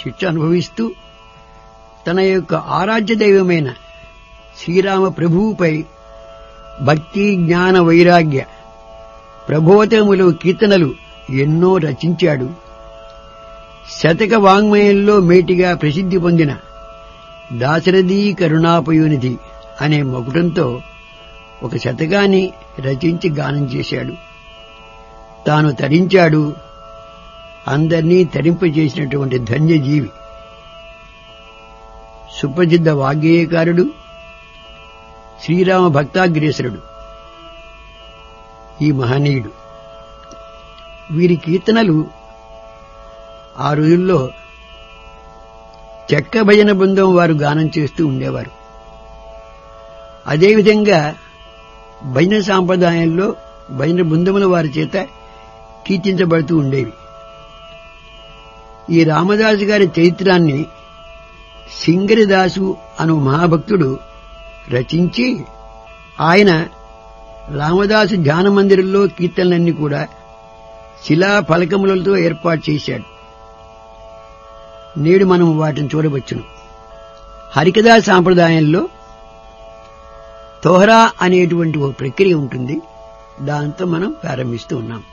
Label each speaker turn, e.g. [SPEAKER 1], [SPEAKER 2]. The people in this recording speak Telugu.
[SPEAKER 1] శిక్ష అనుభవిస్తూ తన యొక్క ఆరాధ్య దైవమైన శ్రీరామ ప్రభువుపై భక్తి జ్ఞాన వైరాగ్య ప్రబోధములు కీర్తనలు ఎన్నో రచించాడు శతక వాంగ్మయంలో మేటిగా ప్రసిద్ధి పొందిన దాశరథీ కరుణాపయోనిధి అనే మకుటంతో ఒక శతకాన్ని రచించి గానం చేశాడు తాను తరించాడు అందర్నీ తరింపజేసినటువంటి ధన్యజీవి సుప్రసిద్ధ వాగ్గేయకారుడు శ్రీరామ భక్తాగ్రేసరుడు ఈ మహనీయుడు వీరి కీర్తనలు ఆ రోజుల్లో చెక్క భజన బృందం వారు గానం చేస్తూ ఉండేవారు అదేవిధంగా భజన సాంప్రదాయంలో భజన బృందముల వారి చేత కీర్తించబడుతూ ఉండేవి ఈ రామదాసు గారి చరిత్రాన్ని సింగరిదాసు అను మహాభక్తుడు రచించి ఆయన రామదాసు ధ్యాన మందిరంలో కీర్తనలన్నీ కూడా శిలా ఫలకములతో ఏర్పాటు చేశాడు నేడు మనం వాటిని చూడవచ్చును హరికథా సాంప్రదాయంలో తోహరా అనేటువంటి ఒక ప్రక్రియ ఉంటుంది దాంతో మనం ప్రారంభిస్తూ ఉన్నాం